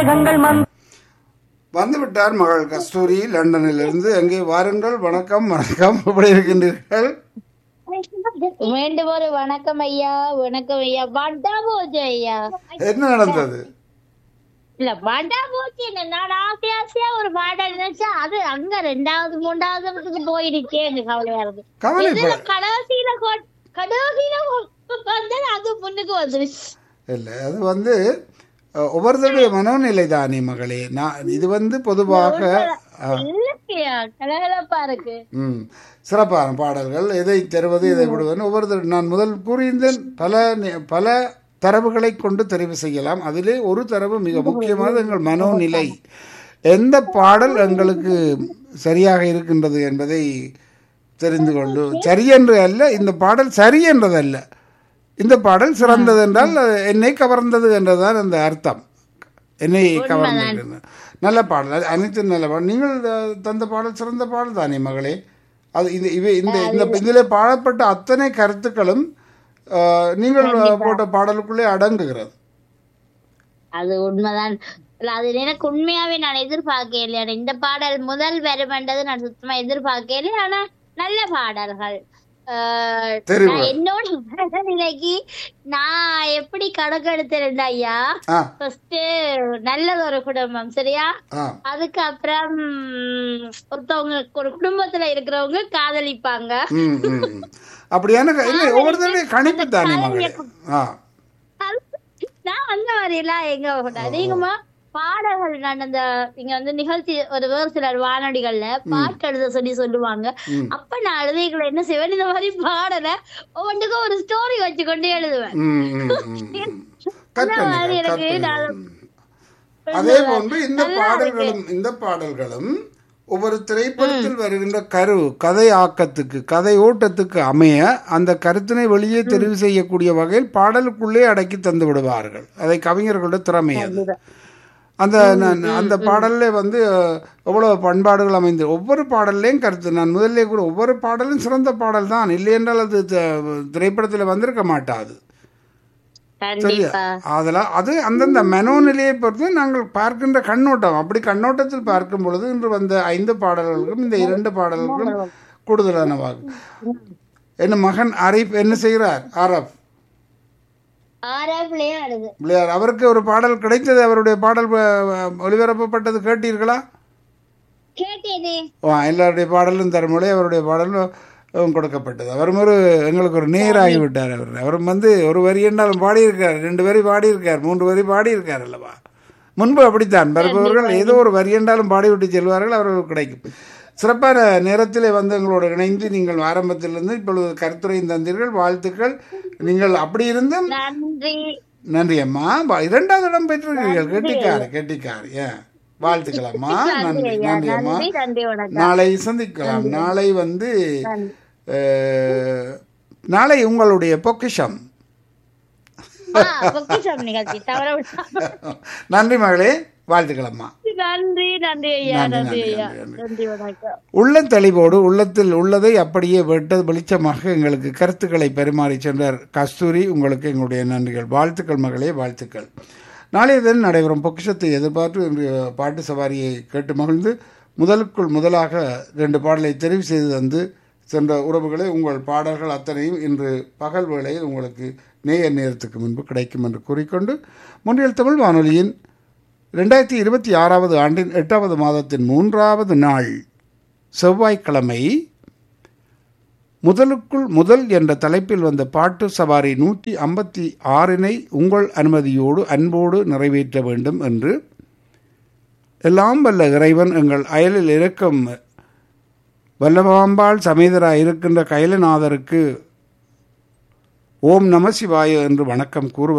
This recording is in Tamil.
மேகங்கள் மந்த வந்துவிட்டார் மகள் கஸ்தூரி லண்டனிலிருந்து அங்கே வாருங்கள் வணக்கம் வணக்கம் எப்படி இருக்கின்றீர்கள் மீண்டும் ஒரு வணக்கம் ஐயா வணக்கம் ஐயா வண்டா போச்சு ஐயா என்ன நடந்தது இல்ல வண்டா போச்சு என்ன நான் ஆசை ஆசையா ஒரு பாடம் நினைச்சா அது அங்க ரெண்டாவது மூன்றாவது இடத்துக்கு போயிடுச்சே எனக்கு கவலையா இருக்கு கவலைப்பட இதுல கடைசியில கொ- கடைசியில கொ- வந்தது அது முன்னுக்கு வந்துருச்சு இல்லை அது வந்து அஹ், ஒவ்வொருத்தருடைய மனோநிலை தானே மகளே நான் இது வந்து பொதுவாக அஹ், இல்லையா கலகலப்பா இருக்கு ம் சிறப்பான பாடல்கள் எதை தருவது எதை விடுவது ஒவ்வொருத்தர் நான் முதல் கூறியிருந்தேன் பல நி- பல தரவுகளை கொண்டு தெரிவு செய்யலாம் அதிலே ஒரு தரவு மிக முக்கியமானது எங்கள் மனோநிலை எந்த பாடல் எங்களுக்கு சரியாக இருக்கின்றது என்பதை தெரிந்து கொண்டு சரி என்று அல்ல இந்த பாடல் சரி என்றதல்ல இந்த பாடல் சிறந்தது என்றால் அது என்னை கவர்ந்தது என்றுதான் அந்த அர்த்தம் என்னை கவர்ந்தது நல்ல பாடல் அது அனைத்தும் நல்ல பாடல் நீங்கள் அஹ், தந்த பாடல் சிறந்த பாடல் தானே மகளே அது இது இவை இந்த இந்த இதில் பாடப்பட்ட அத்தனை கருத்துக்களும் அஹ், நீங்கள் போட்ட பாடலுக்குள்ளே அடங்குகிறது அது உண்மைதான் இல்ல, அது எனக்கு உண்மையாவே நான் எதிர்பார்க்கல இந்த பாடல் முதல் வருமென்றது நான் சுத்தமா எதிர்பார்க்கல ஆனா நல்ல பாடல்கள் ஆஹ், தெரிவு. நான் என்னோட மனநிலைக்கு நான் எப்படி கணக்கெடுத்தேன் ஐயா ஆ ஃபர்ஸ்ட் நல்லது ஒரு குடும்பம் சரியா ஆ அதுக்கப்புறம் ஒருத்தவங்க ஒரு குடும்பத்துல இருக்கிறவங்க காதலிப்பாங்க ம் ம் ம். அப்படியான க- இல்லை ஒவ்வொருத்தருடைய கணிப்பு தானே மகளே ஆ நான் அந்த மாதிரி எல்லாம் எங்க கூடாது நீங்கம்மா பாடல்கள் நான் அந்த இங்க வந்து நிகழ்ச்சி ஒரு வேறு சிலர் வானொலிகள்ல பாட்டு எழுத சொல்லி சொல்லுவாங்க அப்ப நான் எழுதிகளை என்ன செய்வேன் இந்த மாதிரி பாடல ஒவ்வொன்றுக்கும் ஒரு ஸ்டோரி வச்சு கொண்டு எழுதுவேன் ம் ம் ம், ம். அந்த மாதிரி கற்பனை எனக்கு கற்பனை நான் ம். அதே போன்று இந்த பாடல்களும் இந்த பாடல்களும் ஒவ்வொரு திரைப்படத்தில் வருகின்ற கரு கதை ஆக்கத்துக்கு கதை ஓட்டத்துக்கு அமைய அந்த கருத்தினை வெளியே தெரிவு செய்யக்கூடிய வகையில் பாடலுக்குள்ளே அடக்கி தந்து விடுவார்கள் அதை கவிஞர்களோட திறமை அது அந்த நான் அந்த பாடல்ல வந்து அஹ், எவ்வளவு பண்பாடுகள் அமைந்து ஒவ்வொரு பாடல்லையும் கருத்து நான் முதல்ல கூட ஒவ்வொரு பாடலும் சிறந்த பாடல் தான் இல்லை என்றால் அது த- திரைப்படத்தில் வந்திருக்க மாட்டாது சரியா கண்டிப்பா அதெல்லாம் அது அந்தந்த மனோநிலையை பொறுத்து நாங்கள் பார்க்கின்ற கண்ணோட்டம் அப்படி கண்ணோட்டத்தில் பார்க்கும் பொழுது இன்று வந்த ஐந்து பாடல்களுக்கும் இந்த இரண்டு பாடல்களுக்கும் கூடுதலானவாகும் என்ன மகன் அரீப் என்ன செய்கிறார் ஆரப் ஆறாம் விளையாடுது பிள்ளையார் அவருக்கு ஒரு பாடல் கிடைத்தது அவருடைய பாடல் அஹ், ஒளிபரப்பப்பட்டது கேட்டீர்களா கேட்டேனே ஆ, எல்லாருடைய பாடலும் தருமொழி அவருடைய பாடலும் அஹ், கொடுக்கப்பட்டது அவரும் ஒரு எங்களுக்கு ஒரு நேராகி விட்டார் அவர் அவரும் வந்து ஒரு வரி என்றாலும் பாடியிருக்கார் ரெண்டு வரி பாடியிருக்கார் மூன்று வரி பாடியிருக்கார் அல்லவா முன்பு அப்படித்தான் வருபவர்கள் ஏதோ ஒரு வரி என்றாலும் பாடிவிட்டு செல்வார்கள் அவர்களுக்கு கிடைக்கும் சிறப்பான நேரத்தில் வந்து எங்களோடு இணைந்து நீங்கள் ஆரம்பத்திலிருந்து இப்பொழுது கருத்துரையும் தந்தீர்கள் வாழ்த்துக்கள் நீங்கள் அப்படி இருந்தும் நன்றி நன்றி அம்மா வா- இரண்டாவது இடம் பெற்றிருக்கீர்கள் கெட்டிக்காரு கெட்டிக்காரு ஏன் வாழ்த்துக்கள் அம்மா நன்றி நன்றி அம்மா நன்றி நன்றி வணக்கம் நாளை சந்திக்கலாம் நாளை வந்து அஹ், நாளை உங்களுடைய பொக்கிஷம் ஆ, பொக்கிஷம் நிகழ்ச்சி தவற விடாம. நன்றி மகளே வாழ்த்துக்கள் அம்மா நன்றி நன்றி ஐயா நன்றி, நன்றி நன்றி, ஐயா நன்றி, நன்றி வணக்கம் உள்ள தெளிவோடு உள்ளத்தில் உள்ளதை அப்படியே வெட்ட வெளிச்சமாக எங்களுக்கு கருத்துக்களை பரிமாறி சென்றார் கஸ்தூரி உங்களுக்கு எங்களுடைய நன்றிகள் வாழ்த்துக்கள் மகளே வாழ்த்துக்கள் நாளைய தினம் நடைபெறும் பொக்கிஷத்தை எதிர்பார்த்து இன்றைய பாட்டு சவாரியை கேட்டு மகிழ்ந்து முதலுக்குள் முதலாக ரெண்டு பாடலை தெரிவு செய்து தந்து சென்ற உறவுகளை உங்கள் பாடல்கள் அத்தனையும் இன்று பகல் வேளையில் உங்களுக்கு நேய நேரத்துக்கு முன்பு கிடைக்கும் என்று கூறிக்கொண்டு முன்னில் தமிழ் வானொலியின் ரெண்டாயிரத்தி இருபத்தி ஆறாவது ஆண்டின் எட்டாவது மாதத்தின் மூன்றாவது நாள் செவ்வாய்க்கிழமை முதலுக்குள் முதல் என்ற தலைப்பில் வந்த பாட்டு சவாரி நூற்றி ஐம்பத்தி ஆறினை உங்கள் அனுமதியோடு அன்போடு நிறைவேற்ற வேண்டும் என்று எல்லாம் வல்ல இறைவன் எங்கள் அயலில் இருக்கும் வல்லபாம்பாள் சமேதராய் இருக்கின்ற கைலநாதருக்கு ஓம் நம சிவாய என்று வணக்கம் கூறுவது